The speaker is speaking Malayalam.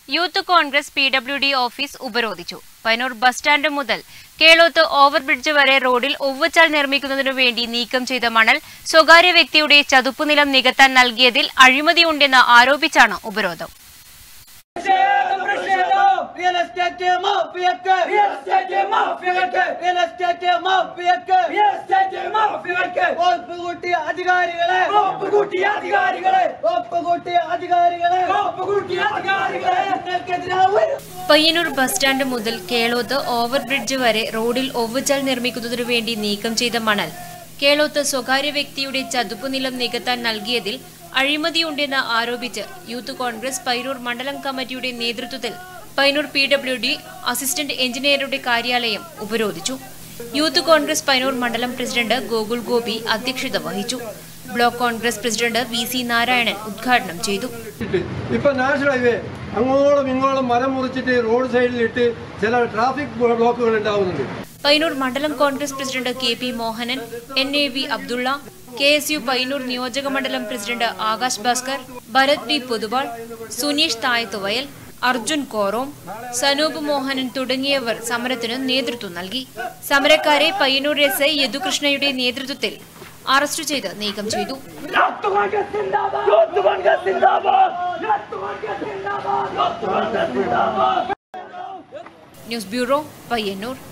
youth congress P W D office ഉപരോധിച്ചു പൈനൂർ ബസ് സ്റ്റാൻഡ് മുതൽ കേളോത്ത് ഓവർബ്രിഡ്ജ് വരെ റോഡിൽ ഒവ്വച്ചാൽ നിർമ്മിക്കുന്നതിനു വേണ്ടി നീക്കം ചെയ്ത മണൽ സ്വകാര്യ വ്യക്തിയുടെ ചതുപ്പുനിലം നികത്താൻ നൽകിയതിൽ അഴിമതിയുണ്ടെന്ന് ആരോപിച്ചാണ് ഉപരോധം റിയൽ എസ്റ്റേറ്റ് മാഫിയക്ക് റിയൽ എസ്റ്റേറ്റ് മാഫിയക്ക് റിയൽ എസ്റ്റേറ്റ് മാഫിയക്ക് റിയൽ എസ്റ്റേറ്റ് മാഫിയക്ക് വകുപ്പ് കൂട്ടിയ അധികാരികളെ വകുപ്പ് കൂട്ടിയ അധികാരികളെ വകുപ്പ് കൂട്ടിയ അധികാരികളെ വകുപ്പ് കൂട്ടിയ അധികാരികളെ നിങ്ങൾക്കെതിരായ പയ്യന്നൂർ ബസ് സ്റ്റാൻഡ് മുതൽ കേളോത്ത് ഓവർബ്രിഡ്ജ് വരെ റോഡിൽ ഒവ്വച്ചാൽ നിർമ്മിക്കുന്നതിനു വേണ്ടി നീക്കം ചെയ്ത മണൽ കേളോത്ത് സ്വകാര്യ വ്യക്തിയുടെ ചതുപ്പുനിലം നികത്താൻ നൽകിയതിൽ അഴിമതിയുണ്ടെന്ന് ആരോപിച്ച് യൂത്ത് കോൺഗ്രസ് പൈനൂർ മണ്ഡലം കമ്മിറ്റിയുടെ നേതൃത്വത്തിൽ Painur P W D assistant എഞ്ചിനീയറുടെ കാര്യാലയം ഉപരോധിച്ചു യൂത്ത് കോൺഗ്രസ് പൈനൂർ മണ്ഡലം പ്രസിഡന്റ് ഗോകുൽ ഗോപി അധ്യക്ഷത വഹിച്ചു block congress president V C Narayanan ഉദ്ഘാടനം ചെയ്തു ഇട്ട് ഇപ്പൊ നാഷണൽ ഹൈവേ അങ്ങോളം ഇങ്ങോളം മരം മുറിച്ചിട്ട് റോഡ് സൈഡിലിട്ട് ചില ട്രാഫിക് ബ്ലോക്കുകൾ ഉണ്ടാവുന്നുണ്ട് പയ്യന്നൂർ മണ്ഡലം congress president K P Mohanan N A V Abdulla K S U Payyanur നിയോജക മണ്ഡലം പ്രസിഡന്റ് ആകാശ് ഭാസ്കർ ഭരത് ബി പൊതുവാൾ സുനീഷ് തായത്തുവയൽ അർജുൻ കോറോം സനൂപ് മോഹനൻ തുടങ്ങിയവർ സമരത്തിന് നേതൃത്വം നൽകി സമരക്കാരെ പയ്യന്നൂർ എസ് ഐ യദുകൃഷ്ണയുടെ നേതൃത്വത്തിൽ അറസ്റ്റ് ചെയ്ത് നീക്കം ചെയ്തു യൂത്ത് കോൺഗ്രസ് സിന്ദാബാദ് യൂത്ത് കോൺഗ്രസ് സിന്ദാബാദ് യൂത്ത് കോൺഗ്രസ് സിന്ദാബാദ് യൂത്ത് കോൺഗ്രസ് സിന്ദാബാദ് ന്യൂസ് ബ്യൂറോ പയ്യന്നൂർ